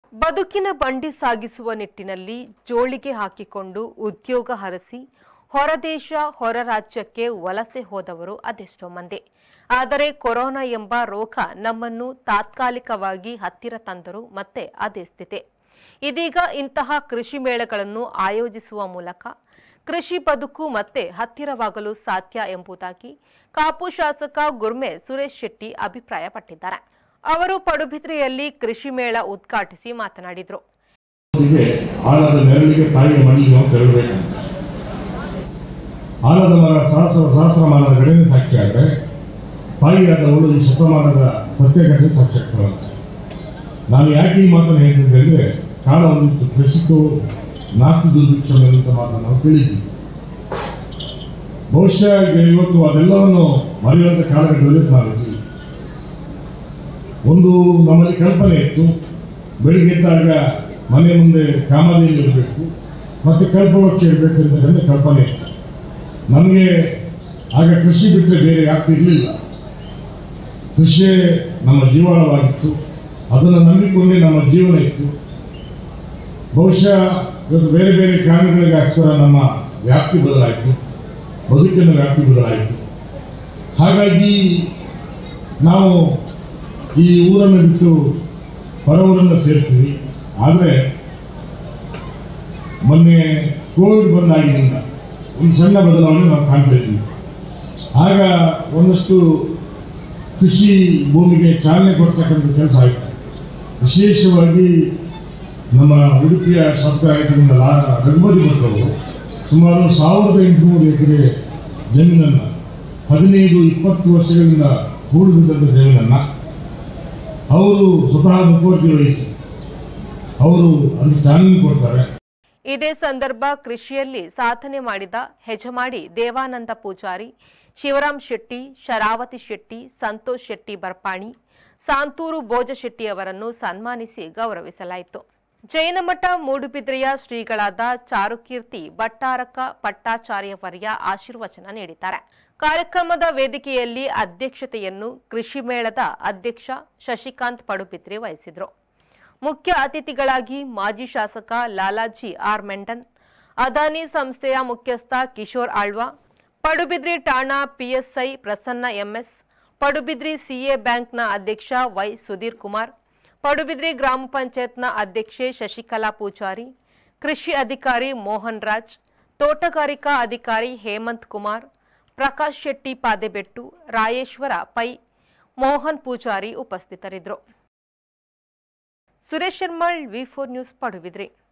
ಬದುಕಿನ ಬಂಡಿ ಸಾಗಿಸುವ ನಿಟ್ಟಿನಲ್ಲಿ ಜೋಳಿಗೆ ಹಾಕಿಕೊಂಡು ಉದ್ಯೋಗ ಹರಸಿ ಹೊರದೇಶ ಹೊರ ರಾಜ್ಯಕ್ಕೆ ವಲಸೆ ಹೋದವರು ಅದೆಷ್ಟೋ ಮಂದಿ ಆದರೆ ಕೊರೋನಾ ಎಂಬ ರೋಗ ನಮ್ಮನ್ನು ತಾತ್ಕಾಲಿಕವಾಗಿ ಹತ್ತಿರ ತಂದರು ಮತ್ತೆ ಅದೇ ಸ್ಥಿತಿ ಇದೀಗ ಇಂತಹ ಕೃಷಿ ಮೇಳಗಳನ್ನು ಆಯೋಜಿಸುವ ಮೂಲಕ ಕೃಷಿ ಬದುಕು ಮತ್ತೆ ಹತ್ತಿರವಾಗಲು ಸಾಧ್ಯ ಎಂಬುದಾಗಿ ಕಾಪು ಶಾಸಕ ಗುರ್ಮೆ ಸುರೇಶ್ ಶೆಟ್ಟಿ ಅಭಿಪ್ರಾಯಪಟ್ಟಿದ್ದಾರೆ ಅವರು ಪಡುಬಿದ್ರೆಯಲ್ಲಿ ಕೃಷಿ ಮೇಳ ಉದ್ಘಾಟಿಸಿ ಮಾತನಾಡಿದರು ಜೊತೆಗೆ ಆಲದ ನೆರಳಿಗೆ ತಾಯಿಯ ಮಡಿಗೆ ನಾವು ತೆರಳಬೇಕಂತ ಆಲದ ಮರ ಸಹಸ್ರ ಸಹಸ್ರಮಾನದ ಘಟನೆ ಸಾಕ್ಷಿಯಾದರೆ ತಾಯಿಯಾದವಳು ಈ ಶತಮಾನದ ಸತ್ಯ ಘಟನೆ ಸಾಕ್ಷಿಯಾಗ್ತಾರಂತೆ ನಾನು ಯಾಕೆ ಈ ಮಾತನ್ನು ಹೇಳ್ತಿದ್ದೆ ಅಂದರೆ ಕಾಲ ಒಂದಿತ್ತು ಕೃಷಿತು ನಾಸ್ತಿ ದುರ್ಭಿಕ್ಷಮ ಎನ್ನುವಂಥ ಮಾತನ್ನು ನಾವು ಕೇಳಿದ್ವಿ ಬಹುಶಃ ಈಗ ಇವತ್ತು ಅದೆಲ್ಲವನ್ನು ಮರೆಯುವಂಥ ಕಾಲಘಟ್ಟದಲ್ಲಿ ನಾವಿದ್ವಿ ಒಂದು ನಮ್ಮಲ್ಲಿ ಕಲ್ಪನೆ ಇತ್ತು ಬೆಳಿಗ್ಗೆ ಎದ್ದಾಗ ಮನೆ ಮುಂದೆ ಕಾಮಧೇನು ಇರಬೇಕು ಮತ್ತು ಕಲ್ಪವೃಕ್ಷ ಇರಬೇಕು ಅಂತಕ್ಕಂಥ ಕಲ್ಪನೆ ಇತ್ತು ನಮಗೆ ಆಗ ಕೃಷಿ ಬಿಟ್ಟರೆ ಬೇರೆ ಆಗ್ತಿರ್ಲಿಲ್ಲ ಕೃಷಿಯೇ ನಮ್ಮ ಜೀವನವಾಗಿತ್ತು ಅದನ್ನು ನಂಬಿಕೊಂಡೇ ನಮ್ಮ ಜೀವನ ಇತ್ತು ಬಹುಶಃ ಇವತ್ತು ಬೇರೆ ಬೇರೆ ಕಾರಣಗಳಿಗೋಸ್ಕರ ನಮ್ಮ ವ್ಯಾಪ್ತಿ ಬದಲಾಯಿತು ಬದುಕಿನ ವ್ಯಾಪ್ತಿ ಬದಲಾಯಿತು ಹಾಗಾಗಿ ನಾವು ಈ ಊರನ್ನು ಬಿಟ್ಟು ಹೊರ ಊರನ್ನು ಸೇರ್ತೀವಿ ಆದರೆ ಮೊನ್ನೆ ಕೋವಿಡ್ ಬಂದಾಗಿನಿಂದ ಒಂದು ಸಣ್ಣ ಬದಲಾವಣೆ ನಾವು ಕಾಣ್ತಾ ಇದ್ದೀವಿ ಆಗ ಒಂದಷ್ಟು ಕೃಷಿ ಭೂಮಿಗೆ ಚಾಲನೆ ಕೊಡ್ತಕ್ಕಂಥ ಕೆಲಸ ಆಯಿತು ವಿಶೇಷವಾಗಿ ನಮ್ಮ ಉಡುಪಿಯ ಶಾಸಕರಾಗಿದ್ದರಿಂದ ಲಾ ರಘುಪತಿ ಭಟ್ರವರು ಸುಮಾರು ಸಾವಿರದ ಎಂಟುನೂರು ಎಕರೆ ಜಮೀನನ್ನು ಹದಿನೈದು ಇಪ್ಪತ್ತು ವರ್ಷಗಳಿಂದ ಹೂಡು ಬಿದ್ದಂಥ ಜಮೀನನ್ನು ಅವರು ಸ್ವತಃ ಮುಖ್ಯಮಂತ್ರಿ ವಹಿಸಿ ಅವರು ಅದಕ್ಕೆ ಚಾಲನೆ ಕೊಡ್ತಾರೆ ಇದೇ ಸಂದರ್ಭ ಕೃಷಿಯಲ್ಲಿ ಸಾಧನೆ ಮಾಡಿದ ಹೆಜಮಾಡಿ ದೇವಾನಂದ ಪೂಜಾರಿ ಶಿವರಾಮ್ ಶೆಟ್ಟಿ ಶರಾವತಿ ಶೆಟ್ಟಿ ಸಂತೋಷ್ ಶೆಟ್ಟಿ ಬರ್ಪಾಣಿ ಸಾಂತೂರು ಬೋಜ ಶೆಟ್ಟಿ ಅವರನ್ನು ಸನ್ಮಾನಿಸಿ ಗೌರವಿಸಲಾಯಿತು ಜೈನಮಠ ಮೂಡುಬಿದ್ರೆಯ ಶ್ರೀಗಳಾದ ಚಾರುಕೀರ್ತಿ ಭಟ್ಟಾರಕ ಪಟ್ಟಾಚಾರ್ಯವರ್ಯ ಆಶೀರ್ವಚನ ನೀಡಿದ್ದಾರೆ ಕಾರ್ಯಕ್ರಮದ ವೇದಿಕೆಯಲ್ಲಿ ಅಧ್ಯಕ್ಷತೆಯನ್ನು ಕೃಷಿ ಮೇಳದ ಅಧ್ಯಕ್ಷ ಶಶಿಕಾಂತ್ ಪಡುಬಿದ್ರೆ ವಹಿಸಿದರು ಮುಖ್ಯ ಅತಿಥಿಗಳಾಗಿ ಮಾಜಿ ಶಾಸಕ ಲಾಲಾಜಿ ಆರ್ ಮೆಂಡನ್ ಅದಾನಿ ಸಂಸ್ಥೆಯ ಮುಖ್ಯಸ್ಥ ಕಿಶೋರ್ ಆಳ್ವಾ ಪಡುಬಿದ್ರಿ ಠಾಣಾ PSI Prasanna MS Padubidri CA ಬ್ಯಾಂಕ್ನ ಅಧ್ಯಕ್ಷ ವೈ ಸುಧೀರ್ ಕುಮಾರ್ ಪಡುಬಿದ್ರಿ ಗ್ರಾಮ ಪಂಚಾಯತ್ನ ಅಧ್ಯಕ್ಷೆ ಶಶಿಕಲಾ ಪೂಜಾರಿ ಕೃಷಿ ಅಧಿಕಾರಿ ಮೋಹನ್ ರಾಜ್ ತೋಟಗಾರಿಕಾ ಅಧಿಕಾರಿ ಹೇಮಂತ್ ಕುಮಾರ್ ಪ್ರಕಾಶ್ ಶೆಟ್ಟಿ ಪಾದೆಬೆಟ್ಟು ರಾಯೇಶ್ವರ ಪೈ ಮೋಹನ್ ಪೂಜಾರಿ ಉಪಸ್ಥಿತರಿದ್ದರು Suresh Sharmal V four news Padubidri